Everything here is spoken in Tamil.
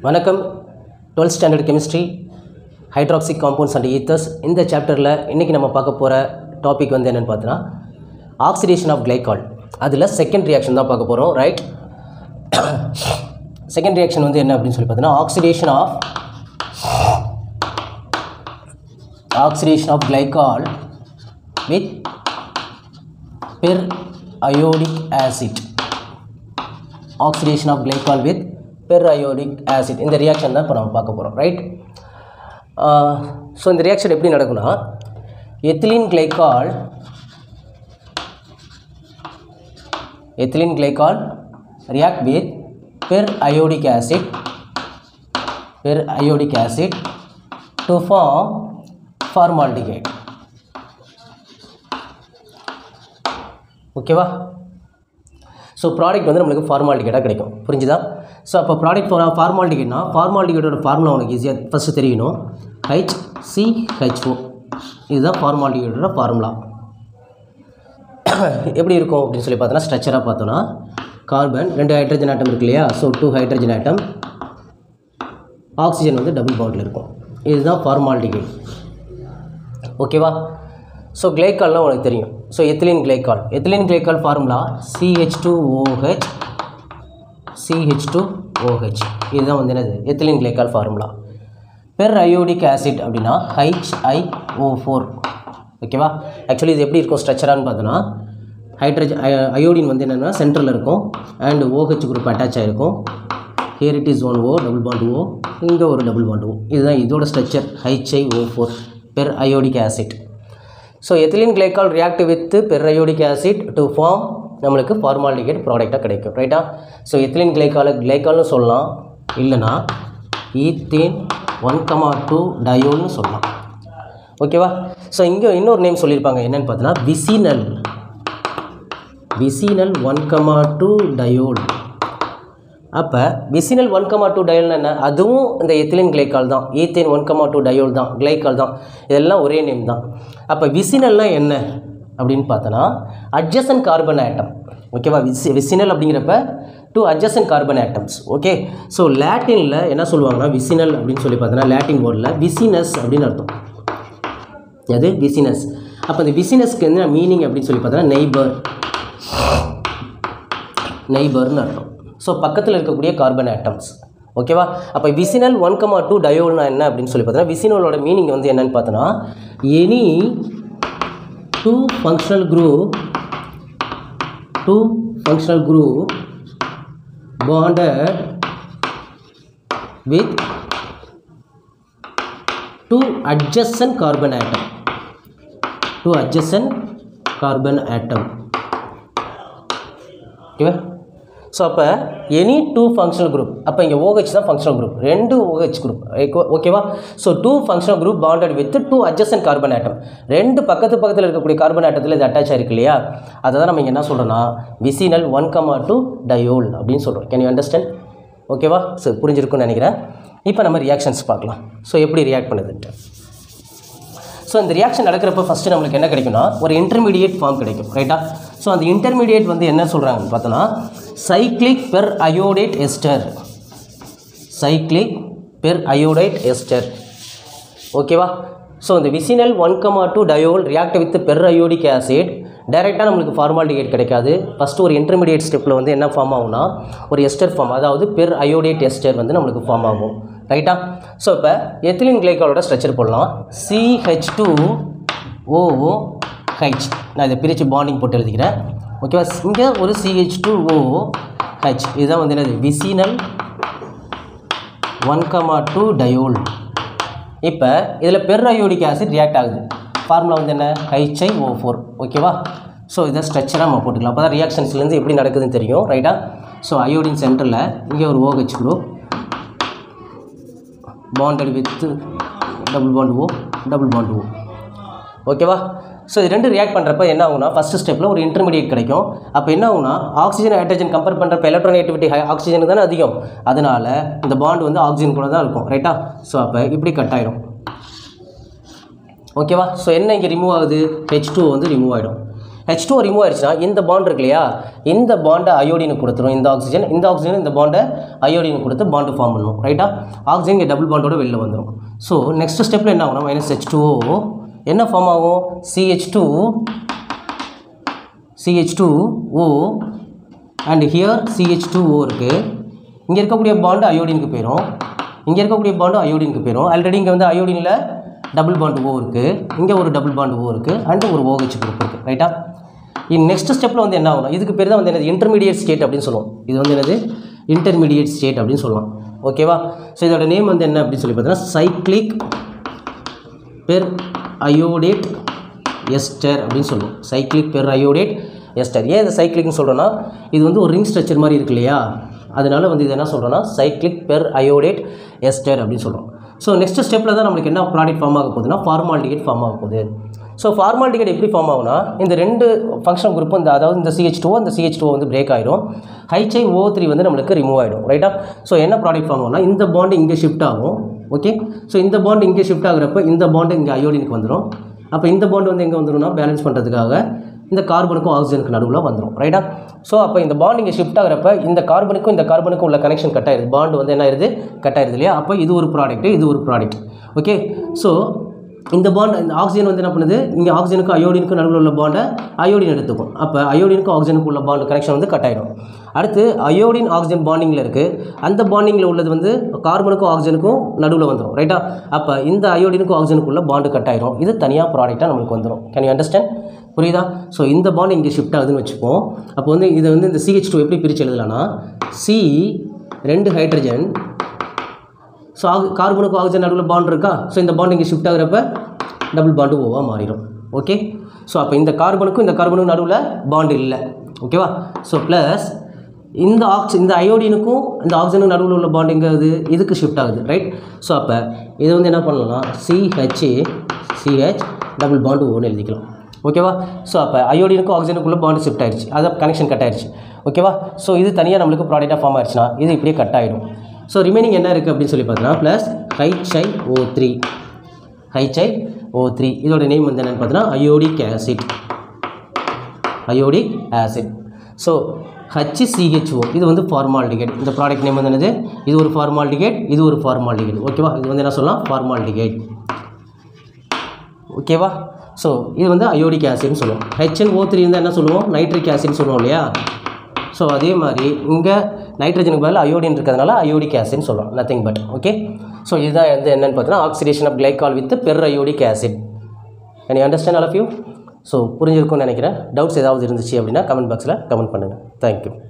வணக்கம் twelfth standard chemistry hydroxy compounds and ethers இந்த சாப்டரில் இன்றைக்கி நம்ம பார்க்க போகிற டாபிக் வந்து என்னென்னு பார்த்தோன்னா ஆக்சிடேஷன் ஆஃப் கிளைகால் அதில் செகண்ட் ரியாக்ஷன் தான் பார்க்க போகிறோம் ரைட் செகண்ட் ரியாக்ஷன் வந்து என்ன அப்படின்னு சொல்லி பார்த்தீங்கன்னா oxidation of oxidation of glycol with periodic acid oxidation of glycol with periodic acid இந்த ரியாக்ஷன் தான் இப்போ நம்ம பார்க்க போகிறோம் ரைட் ஸோ இந்த ரியாக்ஷன் எப்படி நடக்கும்னா ethylene glycol ethylene glycol react with per iodic acid per iodic acid to form formaldehyde ஓகேவா ஸோ ப்ராடக்ட் வந்து நம்மளுக்கு ஃபார்மாலிட்டிகேட்டாக கிடைக்கும் புரிஞ்சுதா ஸோ அப்போ ப்ராடக்ட் ஃபார் ஃபார்மாலிட்டிகேட்னா ஃபார்மாலிட்டிகேட்டோட ஃபார்முலா உனக்கு ஈஸியாக ஃபஸ்ட்டு தெரியணும் ஹெச் சி ஹெச்ஓ இதுதான் ஃபார்மாலிட்டிகேட்டோட ஃபார்முலா எப்படி இருக்கும் அப்படின்னு சொல்லி பார்த்தோன்னா ஸ்ட்ரக்சராக பார்த்தோன்னா கார்பன் ரெண்டு ஹைட்ரஜன் ஆட்டம் இருக்கு இல்லையா so two hydrogen atom oxygen வந்து டபுள் பாண்டில் இருக்கும் இதுதான் ஃபார்மாலிட்டிகேட் ஓகேவா ஸோ கிளைக்கால்லாம் உனக்கு தெரியும் so ethylene glycol ethylene glycol formula CH two OH CH two OH இதுதான் வந்து என்னது ethylene glycol formula periodic acid அப்படின்னா ஹைச்ஐஓ ஃபோர் ஓகேவா ஆக்சுவலி இது எப்படி இருக்கும் ஸ்ட்ரக்சரான்னு பார்த்தோன்னா ஹைட்ரஜன் அயோடின் வந்து என்னென்னா சென்ட்ரலில் இருக்கும் அண்ட் ஓஹெச் குரூப் அட்டாச் ஆகிருக்கும் here it is one O double bond O இங்கே ஒரு டபுள் பாண்ட் ஓ இதுதான் இதோட structure HI O four periodic acid so ethylene glycol react with periodic acid to form நம்மளுக்கு ஃபார்மாலிட்டிகேட் ப்ராடக்டாக கிடைக்கும் ரைட்டா ஸோ எத்திலின் கிளைக்கால கிளைக்கால்னு சொல்லலாம் இல்லைனா ஈத்தேன் ஒன் கமா டூ டயோல்னு சொல்லலாம் ஓகேவா ஸோ இங்கே இன்னொரு நேம் சொல்லியிருப்பாங்க என்னென்னு பார்த்தீங்கன்னா vicinal vicinal one comma two diol அப்போ விசினல் ஒன் கமா டூ டயோல்னா என்ன அதுவும் இந்த எத்திலின் கிளைக்கால் தான் ethane one comma two diol தான் கிளைக்கால் தான் இதெல்லாம் ஒரே நேம் தான் அப்போ விசினல்னால் என்ன அப்படின்னு பார்த்தோன்னா அட்ஜசன் கார்பன் ஆட்டம் ஓகேவா விசி விசினல் அப்படிங்கிறப்ப two adjacent carbon atoms okay so லாட்டினில் என்ன சொல்லுவாங்கன்னா விசினல் அப்படின்னு சொல்லி பார்த்தோன்னா லாட்டின் வேர்டில் விசினஸ் அப்படின்னு அர்த்தம் அது விசினஸ் அப்போ அந்த விசினஸ்க்கு என்ன மீனிங் அப்படின்னு சொல்லி பார்த்தோன்னா நெய்பர் நெய்பர்னு அர்த்தம் ஸோ பக்கத்தில் இருக்கக்கூடிய கார்பன் ஆட்டம்ஸ் ஓகேவா அப்போ விசினல் ஒன் கமா டூ டயோல்னா என்ன அப்படின்னு சொல்லி பார்த்தோன்னா விசினலோட மீனிங் வந்து என்னன்னு பார்த்தோன்னா any two functional group two functional group bonded with two adjacent carbon atom two adjacent carbon atom ஓகேவா ஸோ அப்போ எனி டூ ஃபங்க்ஷனல் குரூப் அப்போ இங்கே OH தான் ஃபங்க்ஷனல் குரூப் ரெண்டு OH குரூப் ஓகேவா so two functional group bonded with two adjacent carbon atom ரெண்டு பக்கத்து பக்கத்தில் இருக்கக்கூடிய கார்பன் ஆட்டத்தில் இது அட்டாச் ஆயிருக்கு இல்லையா அதை தான் நம்ம இங்கே என்ன சொல்கிறோன்னா vicinal one comma two diol அப்படின்னு சொல்கிறோம் கேன் யூ அண்டர்ஸ்டாண்ட் ஓகேவா ஸோ புரிஞ்சிருக்கும்னு நினைக்கிறேன் இப்போ நம்ம ரியாக்ஷன்ஸ் பார்க்கலாம் ஸோ எப்படி ரியாக்ட் பண்ணுதுன்ட்டு ஸோ இந்த ரியாக்ஷன் நடக்கிறப்ப ஃபஸ்ட்டு நம்மளுக்கு என்ன கிடைக்கும்னா ஒரு இன்டர்மீடியேட் ஃபார்ம் கிடைக்கும் ரைட்டா ஸோ அந்த இன்டர்மீடியேட் வந்து என்ன சொல்கிறாங்கன்னு பார்த்தோன்னா cyclic periodate ester cyclic per iodide ester ஓகேவா ஸோ இந்த vicinal one comma two diol react with periodic acid டைரெக்டாக நம்மளுக்கு ஃபார்மாலிட்டிகேட் கிடைக்காது ஃபஸ்ட்டு ஒரு இன்டர்மீடியேட் ஸ்டெப்பில் வந்து என்ன ஃபார்ம் ஆகும்னா ஒரு எஸ்டர் ஃபார்ம் அதாவது பெர் அயோடேட் எஸ்டர் வந்து நம்மளுக்கு ஃபார்ம் ஆகும் ரைட்டா ஸோ இப்போ எத்திலின் கிளைக்காலோட ஸ்ட்ரக்சர் போடலாம் சிஹெச் டூ ஓ ஹெச் நான் இதை பிரித்து பாண்டிங் போட்டு எழுதிக்கிறேன் ஓகேவா இங்கே ஒரு சிஹெச் டூ ஓ ஹெச் இதுதான் வந்து என்னது vicinal one comma two diol இப்போ இதில் பெர் அயோடிக் ஆசிட் ரியாக்ட் ஆகுது ஃபார்முலா வந்து என்ன ஹைச்ஐ ஓ ஃபோர் ஓகேவா ஸோ இதை ஸ்ட்ரக்சராக நம்ம போட்டுக்கலாம் அப்போ தான் ரியாக்ஷன்ஸ்லேருந்து எப்படி நடக்குதுன்னு தெரியும் ரைட்டா ஸோ அயோடின் சென்டரில் இங்கே ஒரு OH group bonded with double bond O double bond O ஓகேவா ஸோ இது ரெண்டு ரியாக்ட் பண்ணுறப்ப என்ன ஆகும்னா ஃபஸ்ட்டு ஸ்டெப்பில் ஒரு இன்டர்மீடியேட் கிடைக்கும் அப்போ என்ன ஆகும்னா ஆக்சிஜன் ஹைட்ரஜன் கம்பேர் பண்ணுறப்ப எலக்ட்ரானேட்டிவிட்டி ஹை ஆக்சிஜனுக்கு தானே அதிகம் அதனால் இந்த பாண்ட் வந்து ஆக்சிஜன் கூட தான் இருக்கும் ரைட்டா ஸோ அப்போ இப்படி கட் ஆகிடும் ஓகேவா ஸோ என்ன இங்கே ரிமூவ் ஆகுது ஹெச் டூ வந்து ரிமூவ் ஆகிடும் ஹெச் டூ ரிமூவ் ஆயிடுச்சுன்னா இந்த பாண்ட் இருக்கு இல்லையா இந்த பாண்டை அயோடினுக்கு கொடுத்துரும் இந்த ஆக்சிஜன் இந்த ஆக்சிஜன் இந்த பாண்டை அயோடினுக்கு கொடுத்து பாண்டு ஃபார்ம் பண்ணும் ரைட்டா ஆக்சிஜன் இங்கே டபுள் பாண்டோட வெளில வந்துடும் ஸோ நெக்ஸ்ட் ஸ்டெப்பில் என்ன ஆகும் மைனஸ் ஹெச் டூ என்ன ஃபார்ம் ஆகும் CH two CH two O and here CH two O இருக்குது இங்கே இருக்கக்கூடிய பாண்டு அயோடினுக்கு போயிடும் இங்கே இருக்கக்கூடிய பாண்டு அயோடினுக்கு போயிடும் ஆல்ரெடி இங்கே வந்து அயோடினில் டபுள் பாண்டு ஓ இருக்குது இங்கே ஒரு டபுள் பாண்டு ஓ இருக்குது அண்ட் ஒரு OH குரூப் இருக்குது ரைட்டா இன் நெக்ஸ்ட் ஸ்டெப்பில் வந்து என்ன ஆகும் இதுக்கு பேர் தான் வந்து என்னது இன்டர்மீடியட் ஸ்டேட் அப்படின்னு சொல்லுவோம் இது வந்து என்னது இன்டர்மீடியட் ஸ்டேட் அப்படின்னு சொல்லலாம் ஓகேவா ஸோ இதோட நேம் வந்து என்ன அப்படின்னு சொல்லி பார்த்தீங்கன்னா சைக்ளிக் பெர் அயோடேட் எஸ்டர் அப்படின்னு சொல்லுவோம் சைக்ளிக் பெர் அயோடேட் எஸ்டர் ஏன் இது சைக்ளிக்னு சொல்கிறோன்னா இது வந்து ஒரு ரிங் ஸ்ட்ரக்சர் மாதிரி இருக்கு இல்லையா அதனால வந்து இது என்ன சொல்கிறோன்னா சைக்ளிக் பெர் அயோடேட் எஸ்டர் அப்படின்னு சொல்கிறோம் ஸோ நெக்ஸ்ட் ஸ்டெப்பில் தான் நம்மளுக்கு என்ன ப்ராடக்ட் ஃபார்ம் ஆக போகுதுன்னா ஃபார்மாலிட்டிகேட் ஃபார்ம் ஆக போகுது ஸோ ஃபார்மாலிட்டிகேட் எப்படி ஃபார்ம் ஆகும்னா இந்த ரெண்டு ஃபங்க்ஷன் குரூப் இந்த அதாவது இந்த சிஹெச் டூ அந்த சிஹெச் டூ வந்து பிரேக் ஆகிடும் ஹைச்ஐ ஓ த்ரீ வந்து நம்மளுக்கு ரிமூவ் ஆகிடும் ரைட்டா ஸோ என்ன ப்ராடக்ட் ஃபார்ம் ஆகும்னா இந்த பாண்டு இங்கே ஷிஃப்ட் ஆகும் ஓகே ஸோ இந்த பாண்டு இங்கே ஷிஃப்ட் ஆகுறப்ப இந்த பாண்டு இங்கே அயோடினுக்கு வந்துடும் அப்போ இந்த பாண்டு வந்து எங்கே வந்துடும்னா பேலன்ஸ் பண்ணுறதுக்காக இந்த கார்பனுக்கும் ஆக்சிஜனுக்கு நடுவில் வந்துடும் ரைட்டா ஸோ அப்போ இந்த பாண்ட் இங்கே ஷிஃப்ட் ஆகிறப்ப இந்த கார்பனுக்கும் இந்த கார்பனுக்கும் உள்ள கனெக்ஷன் கட் ஆயிருது பாண்டு வந்து என்ன ஆயிருது கட் ஆயிருது இல்லையா அப்போ இது ஒரு ப்ராடக்ட் இது ஒரு ப்ராடக்ட் ஓகே ஸோ இந்த பாண்ட் இந்த ஆக்சிஜன் வந்து என்ன பண்ணுது இங்கே ஆக்சிஜனுக்கும் அயோடினுக்கும் நடுவில் உள்ள பாண்டை அயோடின் எடுத்துக்கும் அப்போ அயோடினுக்கும் ஆக்சிஜனுக்கும் உள்ள பாண்ட் கனெக்ஷன் வந்து கட் ஆயிடும் அடுத்து அயோடின் ஆக்சிஜன் பாண்டிங்கில் இருக்குது அந்த பாண்டிங்கில் உள்ளது வந்து கார்பனுக்கும் ஆக்சிஜனுக்கும் நடுவில் வந்துடும் ரைட்டா அப்போ இந்த அயோடினுக்கும் ஆக்சிஜனுக்கும் உள்ள பாண்டு கட் ஆயிடும் இது தனியாக ப்ராடக்டாக நம்மளுக்கு வந்துடும் கேன் யூ அண்டர்ஸ்டாண்ட் புரியுதா ஸோ இந்த பாண்ட் இங்கே ஷிஃப்ட் ஆகுதுன்னு வச்சுப்போம் அப்போ வந்து இதை வந்து இந்த சிஹெச் டூ எப்படி பிரித்து எழுதலாம்னா சி ரெண்டு ஹைட்ரஜன் ஸோ ஆக் கார்பனுக்கும் ஆக்சிஜன் நடுவில் பாண்ட் இருக்கா ஸோ இந்த பாண்ட் இங்கே ஷிஃப்ட் ஆகுறப்ப டபுள் பாண்டு ஓவாக மாறிடும் ஓகே ஸோ அப்போ இந்த கார்பனுக்கும் இந்த கார்பனுக்கும் நடுவில் பாண்டு இல்லை ஓகேவா ஸோ ப்ளஸ் இந்த ஆக்சி இந்த அயோடினுக்கும் இந்த ஆக்சிஜனுக்கு நடுவில் உள்ள பாண்ட் எங்கே ஆகுது இதுக்கு ஷிஃப்ட் ஆகுது ரைட் ஸோ அப்போ இது வந்து என்ன பண்ணலாம்னா சிஹெச் சிஹெச் டபுள் பாண்டு ஓன்னு எழுதிக்கலாம் ஓகேவா ஸோ அப்போ அயோடினுக்கும் ஆக்சிஜனுக்குள்ள பாண்டு ஷிஃப்ட் ஆயிடுச்சு அதை கனெக்ஷன் கட் ஆயிடுச்சு ஓகேவா ஸோ இது தனியாக நம்மளுக்கு ப்ராடக்டாக ஃபார்ம் ஆயிடுச்சுன்னா இது இப்படியே கட் ஆகிடும் ஸோ ரிமைனிங் என்ன இருக்குது அப்படின்னு சொல்லி பார்த்தீங்கன்னா plus HI O three HI O three இதோட நேம் வந்து என்னென்னு பார்த்தீங்கன்னா iodic acid iodic acid so HCHO இது வந்து ஃபார்மால்டிகேட் இந்த ப்ராடக்ட் நேம் வந்து என்னது இது ஒரு ஃபார்மால்டிகேட் இது ஒரு ஃபார்மால்டிகேட் ஓகேவா இது வந்து என்ன சொல்லலாம் ஃபார்மால்டிகேட் ஓகேவா ஸோ இது வந்து அயோடிக் ஆசிட்னு சொல்லுவோம் ஹெச்என் ஓ த்ரீ இருந்தால் என்ன சொல்லுவோம் நைட்ரிக் ஆசிட்னு சொல்லுவோம் இல்லையா ஸோ அதே மாதிரி இங்கே நைட்ரஜனுக்கு பதில் அயோடின் இருக்கிறதுனால அயோடிக் ஆசிட்னு சொல்லுவோம் நத்திங் பட் ஓகே ஸோ இதுதான் வந்து என்னென்னு பார்த்தீங்கன்னா oxidation of glycol with periodic acid any understand all of you so புரிஞ்சிருக்கும்னு நினைக்கிறேன் டவுட்ஸ் ஏதாவது இருந்துச்சு அப்படின்னா கமெண்ட் பாக்ஸில் கமெண்ட் பண்ணுங்கள் தேங்க்யூ